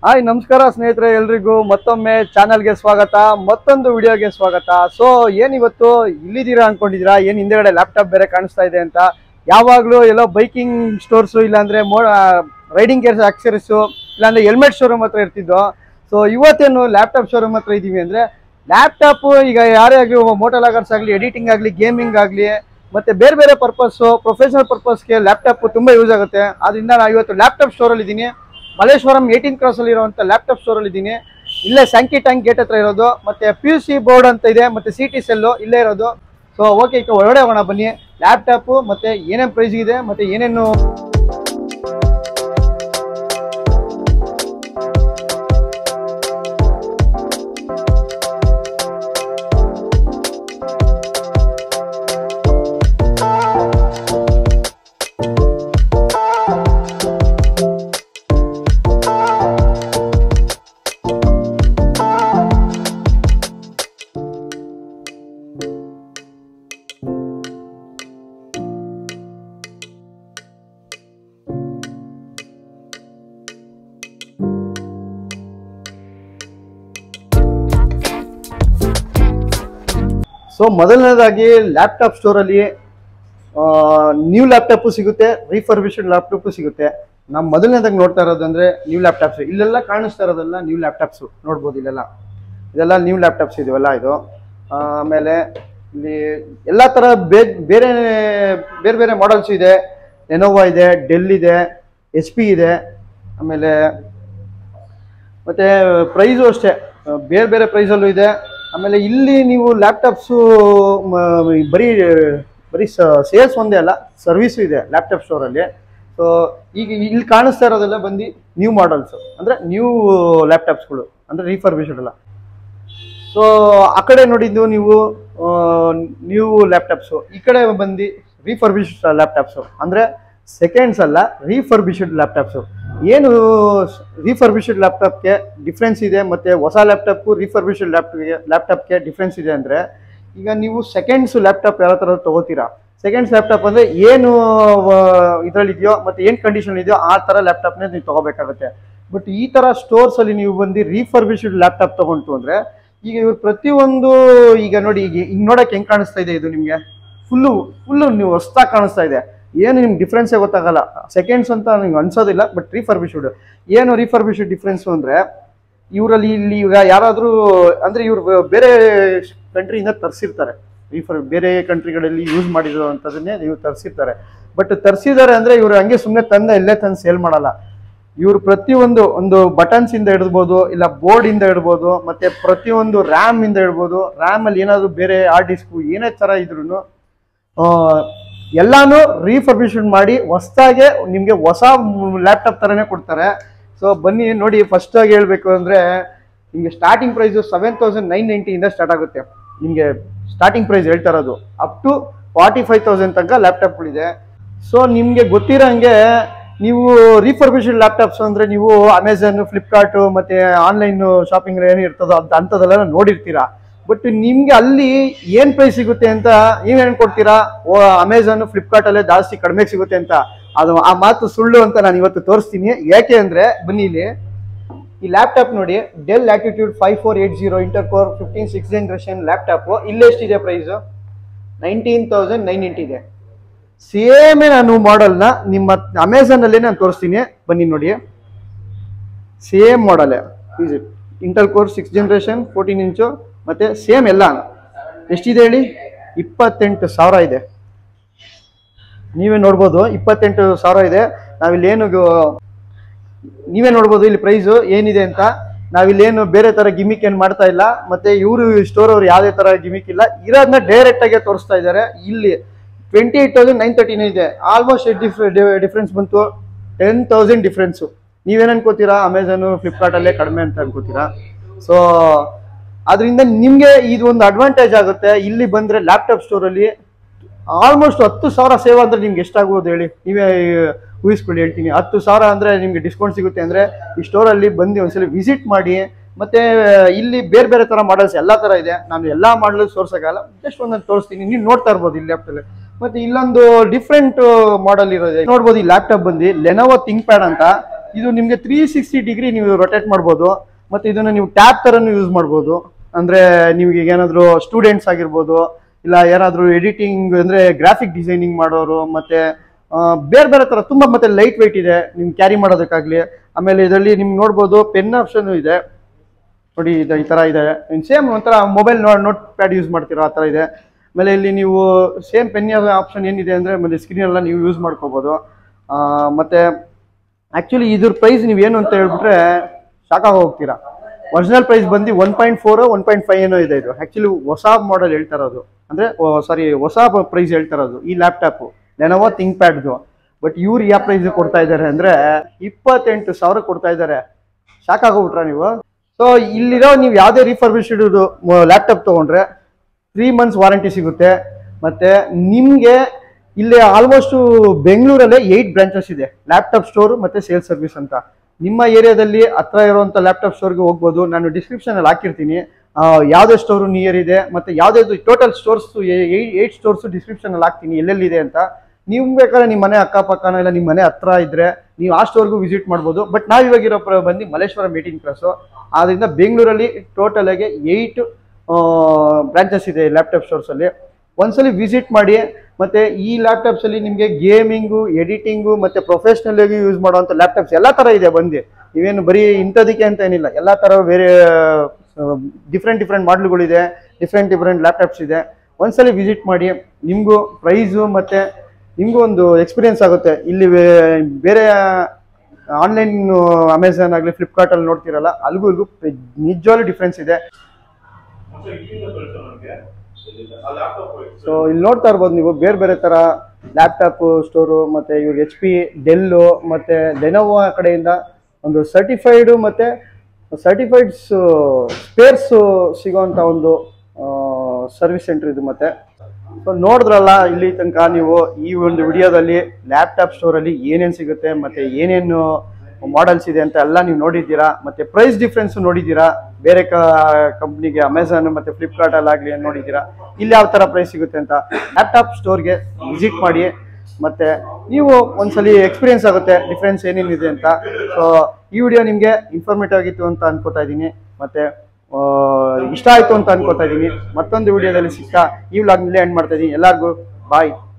hi ನಮಸ್ಕಾರ ಸ್ನೇಹಿತರೆ ಎಲ್ರಿಗೂ ಮತ್ತೊಮ್ಮೆ ಚಾನಲ್ಗೆ ಸ್ವಾಗತ ಮತ್ತೊಂದು ವಿಡಿಯೋಗೆ ಸ್ವಾಗತ ಸೊ ಏನಿವತ್ತು ಇಲ್ಲಿದ್ದೀರಾ ಅನ್ಕೊಂಡಿದ್ದೀರಾ ಏನ್ ಹಿಂದೆಗಡೆ ಲ್ಯಾಪ್ಟಾಪ್ ಬೇರೆ ಕಾಣಿಸ್ತಾ ಇದೆ ಅಂತ ಯಾವಾಗಲೂ ಎಲ್ಲೋ ಬೈಕಿಂಗ್ ಸ್ಟೋರ್ಸು ಇಲ್ಲಾಂದ್ರೆ ಮೋ ರೈಡಿಂಗ್ ಗೇರ್ಸ್ ಆಕ್ಸರೀಸು ಇಲ್ಲಾಂದ್ರೆ ಹೆಲ್ಮೆಟ್ ಶೋರೂಮ್ ಹತ್ರ ಇರ್ತಿದ್ದೋ ಸೊ ಇವತ್ತೇನು ಲ್ಯಾಪ್ಟಾಪ್ ಶೋರೂಮ್ ಹತ್ರ ಇದ್ದೀವಿ ಅಂದ್ರೆ ಲ್ಯಾಪ್ಟಾಪ್ ಈಗ ಯಾರೇ ಆಗಲಿ ಮೋಟೋ ಲಾಗರ್ಸ್ ಆಗಲಿ ಎಡಿಟಿಂಗ್ ಆಗಲಿ ಗೇಮಿಂಗ್ ಆಗಲಿ ಮತ್ತೆ ಬೇರೆ ಬೇರೆ ಪರ್ಪಸ್ಸು ಪ್ರೊಫೆಷನಲ್ ಪರ್ಪಸ್ಗೆ ಲ್ಯಾಪ್ಟಾಪ್ ತುಂಬಾ ಯೂಸ್ ಆಗುತ್ತೆ ಆದ್ರಿಂದ ನಾನು ಇವತ್ತು ಲ್ಯಾಪ್ಟಾಪ್ ಸ್ಟೋರಲ್ಲಿ ಇದ್ದೀನಿ ಮಲ್ಲೇಶ್ವರಂ ಏಯ್ಟೀನ್ ಕ್ರಾಸ್ ಅಲ್ಲಿ ಇರುವಂತ ಲ್ಯಾಪ್ಟಾಪ್ ಸ್ಟೋರ್ ಅಲ್ಲಿ ಇದ್ದೀನಿ ಇಲ್ಲೇ ಸ್ಯಾಂಕಿ ಟ್ಯಾಂಕ್ ಗೇಟ್ ಹತ್ರ ಇರೋದು ಮತ್ತೆ ಪಿ ಯು ಸಿ ಬೋರ್ಡ್ ಅಂತ ಇದೆ ಮತ್ತೆ ಸಿ ಟಿ ಸೆಲ್ಲು ಇಲ್ಲೇ ಇರೋದು ಸೊ ಓಕೆ ಈಗ ಹೊರಗಡೆ ಹೋಗೋಣ ಬನ್ನಿ ಲ್ಯಾಪ್ಟಾಪ್ ಮತ್ತೆ ಏನೇನು ಪ್ರೈಸ್ ಇದೆ ಮತ್ತೆ ಏನೇನು ಸೊ ಮೊದಲನೇದಾಗಿ ಲ್ಯಾಪ್ಟಾಪ್ ಸ್ಟೋರಲ್ಲಿ ನ್ಯೂ ಲ್ಯಾಪ್ಟಾಪು ಸಿಗುತ್ತೆ ರಿಫರ್ಬಿಶ್ಡ್ ಲ್ಯಾಪ್ಟಾಪು ಸಿಗುತ್ತೆ ನಾವು ಮೊದಲನೇದಾಗಿ ನೋಡ್ತಾ ಇರೋದು ಅಂದ್ರೆ ನ್ಯೂ ಲ್ಯಾಪ್ಟಾಪ್ಸ್ ಇಲ್ಲೆಲ್ಲ ಕಾಣಿಸ್ತಾ ಇರೋದೆಲ್ಲ ನ್ಯೂ ಲ್ಯಾಪ್ಟಾಪ್ಸು ನೋಡ್ಬೋದು ಇಲ್ಲೆಲ್ಲ ಇದೆಲ್ಲ ನ್ಯೂ ಲ್ಯಾಪ್ಟಾಪ್ಸ್ ಇದೆಯಲ್ಲ ಇದು ಆ, ಆಮೇಲೆ ಇಲ್ಲಿ ಎಲ್ಲ ಥರ ಬೇರೆ ಬೇರೆ ಬೇರೆ ಬೇರೆ ಮಾಡೆಲ್ಸ್ ಇದೆ ಲೆನೋವಾ ಇದೆ ಡೆಲ್ ಇದೆ ಎಚ್ ಪಿ ಇದೆ ಆಮೇಲೆ ಮತ್ತೆ ಪ್ರೈಸು ಅಷ್ಟೇ ಆ, ಬೇರೆ ಬೇರೆ ಪ್ರೈಸಲ್ಲೂ ಇದೆ ಆಮೇಲೆ ಇಲ್ಲಿ ನೀವು ಲ್ಯಾಪ್ಟಾಪ್ಸು ಬರೀ ಬರೀ ಸೇಲ್ಸ್ ಒಂದೇ ಅಲ್ಲ ಸರ್ವಿಸು ಇದೆ ಲ್ಯಾಪ್ಟಾಪ್ ಸ್ಟೋರಲ್ಲಿ ಸೊ ಈಗ ಇಲ್ಲಿ ಕಾಣಿಸ್ತಾ ಇರೋದೆಲ್ಲ ಬಂದು ನ್ಯೂ ಮಾಡಲ್ಸು ಅಂದರೆ ನ್ಯೂ ಲ್ಯಾಪ್ಟಾಪ್ಸ್ಗಳು ಅಂದರೆ ರೀಫರ್ಬಿಶ್ಡ್ ಅಲ್ಲ ಸೊ ಆ ಕಡೆ ನೋಡಿದ್ದು ನೀವು ನ್ಯೂ ಲ್ಯಾಪ್ಟಾಪ್ಸು ಈ ಕಡೆ ಬಂದು ರೀಫರ್ಬಿಶ್ಡ್ ಲ್ಯಾಪ್ಟಾಪ್ಸು ಅಂದರೆ ಸೆಕೆಂಡ್ಸ್ ಅಲ್ಲ ರೀಫರ್ಬಿಶ್ಡ್ ಲ್ಯಾಪ್ಟಾಪ್ಸು ಏನು ರೀಫರ್ಬಿಶ್ಡ್ ಲ್ಯಾಪ್ಟಾಪ್ಗೆ ಡಿಫ್ರೆನ್ಸ್ ಇದೆ ಮತ್ತು ಹೊಸ ಲ್ಯಾಪ್ಟಾಪು ರೀಫರ್ಬಿಶ್ಡ್ ಲ್ಯಾಪ್ಟಾಪ್ಗೆ ಲ್ಯಾಪ್ಟಾಪ್ಗೆ ಡಿಫ್ರೆನ್ಸ್ ಇದೆ ಅಂದರೆ ಈಗ ನೀವು ಸೆಕೆಂಡ್ಸ್ ಲ್ಯಾಪ್ಟಾಪ್ ಯಾವ ಥರ ತೊಗೋತೀರಾ ಸೆಕೆಂಡ್ಸ್ ಲ್ಯಾಪ್ಟಾಪ್ ಅಂದರೆ ಏನು ಇದರಲ್ಲಿದೆಯೋ ಮತ್ತು ಏನು ಕಂಡೀಷನ್ ಇದೆಯೋ ಆ ಥರ ಲ್ಯಾಪ್ಟಾಪ್ನೇ ನೀವು ತೊಗೋಬೇಕಾಗುತ್ತೆ ಬಟ್ ಈ ಥರ ಸ್ಟೋರ್ಸಲ್ಲಿ ನೀವು ಬಂದು ರೀಫರ್ಬಿಶ್ಡ್ ಲ್ಯಾಪ್ಟಾಪ್ ತೊಗೊಂಡು ಅಂದರೆ ಈಗ ಇವ್ರು ಪ್ರತಿಯೊಂದು ಈಗ ನೋಡಿ ಈಗ ಈಗ ನೋಡಕ್ಕೆ ಹೆಂಗ್ ಕಾಣಿಸ್ತಾ ಇದೆ ಇದು ನಿಮಗೆ ಫುಲ್ಲು ಫುಲ್ಲು ನೀವು ಹೊಸ್ದಾಗಿ ಕಾಣಿಸ್ತಾ ಇದೆ ಏನು ನಿಮ್ಗೆ ಡಿಫ್ರೆನ್ಸೇ ಗೊತ್ತಾಗಲ್ಲ ಸೆಕೆಂಡ್ಸ್ ಅಂತ ನಿಮ್ಗೆ ಅನ್ಸೋದಿಲ್ಲ ಬಟ್ ರೀಫರ್ಬಿಶ್ಡ್ ಏನು ರೀಫರ್ಬಿಶ್ಡ್ ಡಿಫ್ರೆನ್ಸು ಅಂದರೆ ಇವರಲ್ಲಿ ಇಲ್ಲಿ ಈಗ ಯಾರಾದರೂ ಅಂದರೆ ಇವ್ರು ಬೇರೆ ಕಂಟ್ರಿಯಿಂದ ತರಿಸಿರ್ತಾರೆ ರೀಫರ್ ಬೇರೆ ಕಂಟ್ರಿಗಳಲ್ಲಿ ಯೂಸ್ ಮಾಡಿರೋ ಅಂಥದ್ದನ್ನೇ ಇವ್ರು ತರಿಸಿರ್ತಾರೆ ಬಟ್ ತರಿಸಿದ್ದಾರೆ ಅಂದರೆ ಇವರು ಹಂಗೆ ಸುಮ್ಮನೆ ತಂದ ಇಲ್ಲೇ ತಂದು ಸೇಲ್ ಮಾಡಲ್ಲ ಇವರು ಪ್ರತಿಯೊಂದು ಒಂದು ಬಟನ್ಸ್ ಇಂದ ಹಿಡ್ಬೋದು ಇಲ್ಲ ಬೋರ್ಡ್ ಇಂದ ಇಡ್ಬೋದು ಮತ್ತೆ ಪ್ರತಿಯೊಂದು ರ್ಯಾಮ್ ಇಂದ ಇಡ್ಬೋದು ರ್ಯಾಮ್ ಅಲ್ಲಿ ಏನಾದ್ರು ಬೇರೆ ಹಾರ್ಡ್ ಡಿಸ್ಕ್ ಏನೇ ತರ ಇದ್ರು ಎಲ್ಲಾನು ರೀಫರ್ಬಿಷನ್ ಮಾಡಿ ಹೊಸದಾಗೆ ನಿಮ್ಗೆ ಹೊಸ ಲ್ಯಾಪ್ಟಾಪ್ ತರನೇ ಕೊಡ್ತಾರೆ ಸೊ ಬನ್ನಿ ನೋಡಿ ಫಸ್ಟ್ ಆಗಿ ಹೇಳ್ಬೇಕು ಅಂದ್ರೆ ನಿಮ್ಗೆ starting price seven thousand nine ನೈಂಟಿಯಿಂದ ಸ್ಟಾರ್ಟ್ ಆಗುತ್ತೆ ನಿಮ್ಗೆ ಸ್ಟಾರ್ಟಿಂಗ್ ಪ್ರೈಸ್ ಹೇಳ್ತಾ ಇರೋದು up to forty five thousand ತನಕ ಲ್ಯಾಪ್ಟಾಪ್ಗಳಿದೆ ಸೊ ನಿಮ್ಗೆ ಗೊತ್ತಿರೋಂಗೆ ನೀವು ರೀಫರ್ಬಿಶ್ಡ್ ಲ್ಯಾಪ್ಟಾಪ್ಸ್ ಅಂದ್ರೆ ನೀವು ಅಮೆಝಾನ್ ಫ್ಲಿಪ್ಕಾರ್ಟ್ ಮತ್ತೆ ಆನ್ಲೈನ್ ಶಾಪಿಂಗ್ ಏನು ಇರ್ತದೋ ಅಂತ ಅಂಥದ್ದೆಲ್ಲ ನೋಡಿರ್ತೀರಾ ಬಟ್ ನಿಮ್ಗೆ ಅಲ್ಲಿ ಏನ್ ಪ್ರೈಸ್ ಸಿಗುತ್ತೆ ಅಂತ ನೀವೇನ್ ಕೊಡ್ತೀರಾ ಓ ಅಮೆಝಾನ್ ಫ್ಲಿಪ್ಕಾರ್ಟ್ ಅಲ್ಲೇ ಜಾಸ್ತಿ ಕಡಿಮೆ ಸಿಗುತ್ತೆ ಅಂತ ಅದು ಆ ಮಾತು ಸುಳ್ಳು ಅಂತ ನಾನು ಇವತ್ತು ತೋರಿಸ್ತೀನಿ ಯಾಕೆ ಅಂದ್ರೆ ಬನ್ನಿ ಇಲ್ಲಿ ಈ ಲ್ಯಾಪ್ಟಾಪ್ ನೋಡಿ Dell attitude five four eight zero Intel core fifteen six generation laptop ಇಲ್ಲೆಷ್ಟಿದೆ ಪ್ರೈಸು ನೈನ್ಟೀನ್ ತೌಸಂಡ್ ನೈನ್ ಇದೆ ಸೇಮೇ ನಾನು ಮಾಡಲ್ನ ನಿಮ್ಮ ಅಮೆಝಾನ್ ಅಲ್ಲೇ ನಾನು ತೋರಿಸ್ತೀನಿ ಬನ್ನಿ ನೋಡಿ same model Intel core six generation fourteen inch ಮತ್ತೆ ಸೇಮ್ ಎಲ್ಲ ಎಷ್ಟಿದೆ ಹೇಳಿ ಇಪ್ಪತ್ತೆಂಟು ಸಾವಿರ ಇದೆ ನೀವೇ ನೋಡ್ಬೋದು ಇಪ್ಪತ್ತೆಂಟು ಸಾವಿರ ಇದೆ ನಾವಿಲ್ಲಿ ಏನು ಗೊ- ನೀವೇ ನೋಡ್ಬೋದು ಇಲ್ಲಿ ಪ್ರೈಸು ಏನಿದೆ ಅಂತ ನಾವಿಲ್ಲೇನು ಬೇರೆ ತರ ಗಿಮಿಕ್ ಏನು ಮಾಡ್ತಾ ಇಲ್ಲ ಮತ್ತೆ ಇವರು ಸ್ಟೋರ್ ಅವ್ರು ಯಾವುದೇ ತರ ಗಿಮಿಕ್ ಇಲ್ಲ ಇರೋದನ್ನ ಡೈರೆಕ್ಟ್ ಆಗಿ ತೋರಿಸ್ತಾ ಇದ್ದಾರೆ ಇಲ್ಲಿ ಟ್ವೆಂಟಿ ಏಟ್ ತೌಸಂಡ್ ನೈನ್ ತರ್ಟಿನೇ ಇದೆ ಆಲ್ಮೋಸ್ಟ್ ಡಿಫ್ರೆನ್ಸ್ ಬಂತು ಟೆನ್ ತೌಸಂಡ್ ಡಿಫ್ರೆನ್ಸು ನೀವೇನು ಅನ್ಕೋತೀರಾ ಅಮೆಝಾನು ಫ್ಲಿಪ್ಕಾರ್ಟಲ್ಲೇ ಕಡಿಮೆ ಅಂತ ಅನ್ಕೋತೀರಾ ಸೊ ಅದರಿಂದ ನಿಮಗೆ ಇದು ಒಂದು ಅಡ್ವಾಂಟೇಜ್ ಆಗುತ್ತೆ ಇಲ್ಲಿ ಬಂದರೆ ಲ್ಯಾಪ್ಟಾಪ್ ಸ್ಟೋರಲ್ಲಿ ಆಲ್ಮೋಸ್ಟ್ ಹತ್ತು ಸಾವಿರ ಸೇವ್ ಅಂದ್ರೆ ನಿಮ್ಗೆ ಎಷ್ಟಾಗ್ಬೋದು ಹೇಳಿ ನೀವೇ ಊಹಿಸ್ಕೊಳ್ಳಿ ಹೇಳ್ತೀನಿ ಹತ್ತು ಸಾವಿರ ಅಂದ್ರೆ ನಿಮ್ಗೆ ಡಿಸ್ಕೌಂಟ್ ಸಿಗುತ್ತೆ ಅಂದ್ರೆ ಈ ಸ್ಟೋರಲ್ಲಿ ಬಂದು ಒಂದ್ಸಲ ವಿಸಿಟ್ ಮಾಡಿ ಮತ್ತೆ ಇಲ್ಲಿ ಬೇರೆ ಬೇರೆ ತರ ಮಾಡಲ್ಸ್ ಎಲ್ಲಾ ತರ ಇದೆ ನಾನು ಎಲ್ಲಾ ಮಾಡಲ್ ತೋರ್ಸಕ್ಕಾಗಲ್ಲ ಜಸ್ಟ್ ಒಂದೊಂದು ತೋರಿಸ್ತೀನಿ ನೀವು ನೋಡ್ತಾ ಇರ್ಬೋದು ಈ ಲ್ಯಾಪ್ಟಾಪ್ ಮತ್ತೆ ಇಲ್ಲೊಂದು ಡಿಫ್ರೆಂಟ್ ಮಾಡೆಲ್ ಇರೋದು ನೋಡ್ಬೋದು ಈ ಲ್ಯಾಪ್ಟಾಪ್ ಬಂದು ಲೆನೋವೋ ಥಿಂಕ್ ಪ್ಯಾಡ್ ಅಂತ ಇದು ನಿಮಗೆ ತ್ರೀ ಸಿಕ್ಸ್ಟಿ ಡಿಗ್ರಿ ನೀವು ರೊಟೇಟ್ ಮಾಡ್ಬೋದು ಮತ್ತು ಇದನ್ನು ನೀವು ಟ್ಯಾಬ್ ಥರನೂ ಯೂಸ್ ಮಾಡ್ಬೋದು ಅಂದರೆ ನಿಮಗೆ ಈಗ ಏನಾದರೂ ಸ್ಟೂಡೆಂಟ್ಸ್ ಆಗಿರ್ಬೋದು ಇಲ್ಲ ಯಾರಾದರೂ ಎಡಿಟಿಂಗ್ ಅಂದರೆ ಗ್ರಾಫಿಕ್ ಡಿಸೈನಿಂಗ್ ಮಾಡೋರು ಮತ್ತು ಬೇರೆ ಬೇರೆ ಥರ ತುಂಬ ಮತ್ತೆ ಲೈಟ್ ವೆಯ್ಟ್ ಇದೆ ನಿಮ್ಗೆ ಕ್ಯಾರಿ ಮಾಡೋದಕ್ಕಾಗಲಿ ಆಮೇಲೆ ಇದರಲ್ಲಿ ನಿಮ್ಗೆ ನೋಡ್ಬೋದು ಪೆನ್ ಆಪ್ಷನ್ ಇದೆ ನೋಡಿ ಇದು ಈ ಥರ ಇದೆ ಸೇಮ್ ಒಂಥರ ಮೊಬೈಲ್ ನೋಟ್ ಪ್ಯಾಡ್ ಯೂಸ್ ಮಾಡ್ತೀರಾ ಆ ಥರ ಇದೆ ಆಮೇಲೆ ಇಲ್ಲಿ ನೀವು ಸೇಮ್ ಪೆನ್ ಆಪ್ಷನ್ ಏನಿದೆ ಅಂದರೆ ಮತ್ತೆ ಸ್ಕ್ರೀನ್ ಎಲ್ಲ ನೀವು ಯೂಸ್ ಮಾಡ್ಕೋಬೋದು ಆ, ಮತ್ತೆ ಆ್ಯಕ್ಚುಲಿ ಇದ್ರ ಪ್ರೈಸ್ ನೀವೇನು ಅಂತ ಹೇಳ್ಬಿಟ್ರೆ ಶಾಕಾಗಿ ಹೋಗ್ತೀರಾ ಒರಿಜಿನಲ್ ಪ್ರೈಸ್ ಬಂದು one point four one point five ಏನೋ ಇದೆ ಇದು ಆ್ಯಕ್ಚುಲಿ ಹೊಸ ಮಾಡೆಲ್ ಹೇಳ್ತಾ ಇರೋದು ಅಂದರೆ ಸಾರಿ ಹೊಸ ಪ್ರೈಸ್ ಹೇಳ್ತಾ ಇರೋದು ಈ ಲ್ಯಾಪ್ಟಾಪು ಲೆನೋವೋ ಥಿಂಕ್ ಪ್ಯಾಡ್ದು ಬಟ್ ಇವ್ರು ಯಾವ ಪ್ರೈಸ್ ಕೊಡ್ತಾ ಇದ್ದಾರೆ ಅಂದರೆ ಇಪ್ಪತ್ತೆಂಟು ಸಾವಿರ ಕೊಡ್ತಾ ಇದ್ದಾರೆ ಶಾಕ್ ಆಗೋಗ್ಬಿಟ್ರಾ ನೀವು ಸೊ ಇಲ್ಲಿರೋ ನೀವು ಯಾವುದೇ ರಿಫರ್ಬಿಶ್ಡ್ ಲ್ಯಾಪ್ಟಾಪ್ ತೊಗೊಂಡ್ರೆ ತ್ರೀ ಮಂತ್ಸ್ ವಾರಂಟಿ ಸಿಗುತ್ತೆ ಮತ್ತೆ ನಿಮಗೆ ಇಲ್ಲಿ ಆಲ್ಮೋಸ್ಟ್ ಬೆಂಗಳೂರಲ್ಲೇ ಏಯ್ಟ್ ಬ್ರಾಂಚಸ್ ಇದೆ ಲ್ಯಾಪ್ಟಾಪ್ ಸ್ಟೋರ್ ಮತ್ತೆ ಸೇಲ್ಸ್ ಸರ್ವಿಸ್ ಅಂತ ನಿಮ್ಮ ಏರಿಯಾದಲ್ಲಿ ಹತ್ರ ಇರುವಂಥ ಲ್ಯಾಪ್ಟಾಪ್ ಸ್ಟೋರ್ಗೆ ಹೋಗ್ಬೋದು ನಾನು ಡಿಸ್ಕ್ರಿಪ್ಷನಲ್ಲಿ ಹಾಕಿರ್ತೀನಿ ಆ, ಯಾವುದೇ ಸ್ಟೋರು ನಿಯರ್ ಇದೆ ಮತ್ತೆ ಯಾವುದೇ ಟೋಟಲ್ ಸ್ಟೋರ್ಸ್ ಏಯ್ಟ್ ಸ್ಟೋರ್ಸ್ ಡಿಸ್ಕ್ರಿಪ್ಷನಲ್ಲಿ ಹಾಕ್ತೀನಿ ಎಲ್ಲೆಲ್ಲಿದೆ ಅಂತ ನೀವು ಬೇಕಾದ್ರೆ ನಿಮ್ಮ ಮನೆ ಅಕ್ಕಪಕ್ಕನ ಇಲ್ಲ ನಿಮ್ಮ ಮನೆ ಹತ್ರ ಇದ್ರೆ ನೀವು ಆ ಸ್ಟೋರ್ಗೂ ವಿಸಿಟ್ ಮಾಡ್ಬೋದು ಬಟ್ ನಾವು ಇವಾಗಿರೋ ಪ್ರ ಬಂದು ಮಲ್ಲೇಶ್ವರ ಮೀಟಿಂಗ್ ಕ್ಲಾಸು ಆದ್ರಿಂದ ಬೆಂಗಳೂರಲ್ಲಿ ಟೋಟಲ್ ಆಗಿ ಏಯ್ಟ್ ಬ್ರಾಂಚಸ್ ಇದೆ ಲ್ಯಾಪ್ಟಾಪ್ ಸ್ಟೋರ್ಸಲ್ಲಿ ಒಂದ್ಸಲಿ ವಿಸಿಟ್ ಮಾಡಿ ಮತ್ತೆ ಈ ಲ್ಯಾಪ್ಟಾಪ್ಸ್ ಅಲ್ಲಿ ನಿಮಗೆ ಗೇಮಿಂಗು ಎಡಿಟಿಂಗು ಮತ್ತೆ ಪ್ರೊಫೆಷನಲ್ ಆಗಿ ಯೂಸ್ ಮಾಡುವಂಥ ಲ್ಯಾಪ್ಟಾಪ್ಸ್ ಎಲ್ಲ ತರ ಇದೆ ಬಂದು ನೀವೇನು ಬರೀ ಇಂಥದಕ್ಕೆ ಅಂತ ಏನಿಲ್ಲ ಎಲ್ಲ ತರ ಬೇರೆ ಡಿಫ್ರೆಂಟ್ ಡಿಫ್ರೆಂಟ್ ಮಾಡ್ಲ್ಗಳಿದೆ ಡಿಫ್ರೆಂಟ್ ಡಿಫ್ರೆಂಟ್ ಲ್ಯಾಪ್ಟಾಪ್ಸ್ ಇದೆ ಒಂದ್ಸಲಿ ವಿಸಿಟ್ ಮಾಡಿ ನಿಮಗೂ ಪ್ರೈಸು ಮತ್ತೆ ನಿಮಗೂ ಒಂದು ಎಕ್ಸ್ಪೀರಿಯನ್ಸ್ ಆಗುತ್ತೆ ಇಲ್ಲಿ ಬೇ- ಬೇರೆ ಆನ್ಲೈನ್ ಅಮೆಝಾನ್ ಆಗಲಿ ಫ್ಲಿಪ್ಕಾರ್ಟಲ್ಲಿ ನೋಡ್ತಿರಲ್ಲ ಅಲ್ಗೂ ಇಲ್ಗೂ ನಿಜವಾಗ್ಲೂ ಡಿಫ್ರೆನ್ಸ್ ಇದೆ ಸೊ ಇಲ್ಲಿ ನೋಡ್ತಾ ಇರ್ಬೋದು ನೀವು ಬೇರೆ ಬೇರೆ ತರ ಲ್ಯಾಪ್ಟಾಪ್ ಸ್ಟೋರು ಮತ್ತೆ ಇವಾಗ ಎಚ್ ಪಿ ಡೆಲ್ಲು ಮತ್ತೆ ಲೆನೋವೋ ಕಡೆಯಿಂದ ಒಂದು ಸರ್ಟಿಫೈಡು ಮತ್ತೆ ಸರ್ಟಿಫೈಡ್ ಸ್ಪೇರ್ಸ್ ಸಿಗೋಂಥ ಒಂದು ಸರ್ವಿಸ್ ಸೆಂಟರ್ ಇದು ಮತ್ತೆ ಸೊ ನೋಡಿದ್ರಲ್ಲ ಇಲ್ಲಿ ತನಕ ನೀವು ಈ ಒಂದು ವಿಡಿಯೋದಲ್ಲಿ ಲ್ಯಾಪ್ಟಾಪ್ ಸ್ಟೋರಲ್ಲಿ ಏನೇನು ಸಿಗುತ್ತೆ ಮತ್ತೆ ಏನೇನು ಮಾಡೆಲ್ಸ್ ಇದೆ ಅಂತ ಎಲ್ಲ ನೀವು ನೋಡಿದ್ದೀರಾ ಮತ್ತೆ ಪ್ರೈಸ್ ಡಿಫ್ರೆನ್ಸ್ ನೋಡಿದ್ದೀರಾ ಬೇರೆ ಕಂಪ್ನಿಗೆ ಅಮೆಝಾನ್ ಮತ್ತೆ ಫ್ಲಿಪ್ಕಾರ್ಟ್ ಅಲ್ಲಾಗಲಿ ನೋಡಿದ್ದೀರಾ ಇಲ್ಲಿ ಯಾವ ಥರ ಪ್ರೈಸ್ ಸಿಗುತ್ತೆ ಅಂತ ಲ್ಯಾಪ್ಟಾಪ್ ಸ್ಟೋರ್ಗೆ ವಿಸಿಟ್ ಮಾಡಿ ಮತ್ತೆ ನೀವು ಒಂದ್ಸಲಿ ಎಕ್ಸ್ಪೀರಿಯನ್ಸ್ ಆಗುತ್ತೆ ಡಿಫ್ರೆನ್ಸ್ ಏನೇನಿದೆ ಅಂತ ಸೊ ಈ ವಿಡಿಯೋ ನಿಮಗೆ ಇನ್ಫಾರ್ಮೇಟಿವ್ ಆಗಿತ್ತು ಅಂತ ಅನ್ಕೋತಾ ಇದ್ದೀನಿ ಮತ್ತೆ ಆ, ಇಷ್ಟ ಆಯ್ತು ಅಂತ ಅನ್ಕೋತಾ ಇದ್ದೀನಿ ಮತ್ತೊಂದು ವಿಡಿಯೋದಲ್ಲಿ ಸಿಕ್ಕ ಈ ವ್ಲಾಗ್ ಇಲ್ಲೇ ಎಂಡ್ ಮಾಡ್ತಾ ಇದ್ದೀನಿ ಎಲ್ಲರಿಗೂ ಬಾಯ್